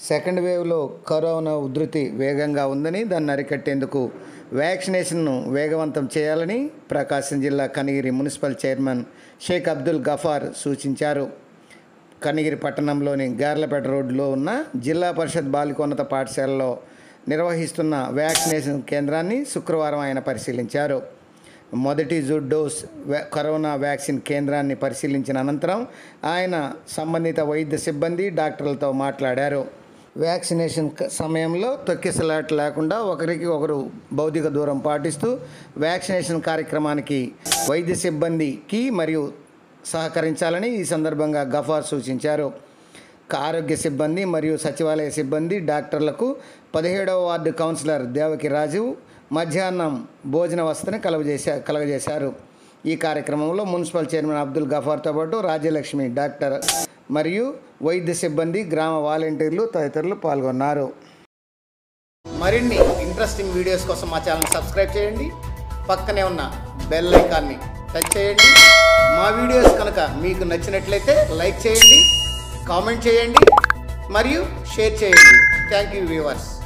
second వేవ్లో corona ఉధృతి వేగంగా ఉందని దాన్ని అరికట్టేందుకు వ్యాక్సినేషన్ను వేగవంతం చేయాలని ప్రకాశం జిల్లా కనిగిరి మున్సిపల్ చైర్మన్ షేక్ అబ్దుల్ గఫార్ సూచించారు కనిగిరి పట్టణంలోని గార్లపేట రోడ్డులో ఉన్న జిల్లా పరిషత్ బాలికోన్నత పాఠశాలలో నిర్వహిస్తున్న వ్యాక్సినేషన్ కేంద్రాన్ని శుక్రవారం ఆయన పరిశీలించారు మొదటి జూ డోస్ వ్యా- కరోనా వ్యాక్సిన్ కేంద్రాన్ని పరిశీలించిన అనంతరం ఆయన సంబంధిత వైద్య సిబ్బంది డాక్టర్లతో మాట్లాడారు వ్యాక్సినేషన్ క- సమయంలో తొక్కిసలాట లేకుండా ఒకరికి ఒకరు భౌతిక దూరం పాటిస్తూ వ్యాక్సినేషన్ కార్యక్రమానికి వైద్య సిబ్బందికి మరియు సహకరించాలని ఈ సందర్భంగా గఫార్ సూచించారు ఆరోగ్య సిబ్బంది మరియు సచివాలయ సిబ్బంది డాక్టర్లకు పదిహేడవ వార్డు కౌన్సిలర్ దేవకి రాజు మధ్యాహ్నం భోజన వసతిని కలగజేశా కలగజేశారు ఈ కార్యక్రమంలో మున్సిపల్ చైర్మన్ అబ్దుల్ గఫార్తో పాటు రాజ్యలక్ష్మి డాక్టర్ మరియు వైద్య సిబ్బంది గ్రామ వాలంటీర్లు తదితరులు పాల్గొన్నారు మరిన్ని ఇంట్రెస్టింగ్ వీడియోస్ కోసం మా ఛానల్ సబ్స్క్రైబ్ చేయండి పక్కనే ఉన్న బెల్ ఐకాన్ని టచ్ చేయండి మా వీడియోస్ కనుక మీకు నచ్చినట్లయితే లైక్ చేయండి కామెంట్ చేయండి మరియు షేర్ చేయండి థ్యాంక్ యూ వ్యూవర్స్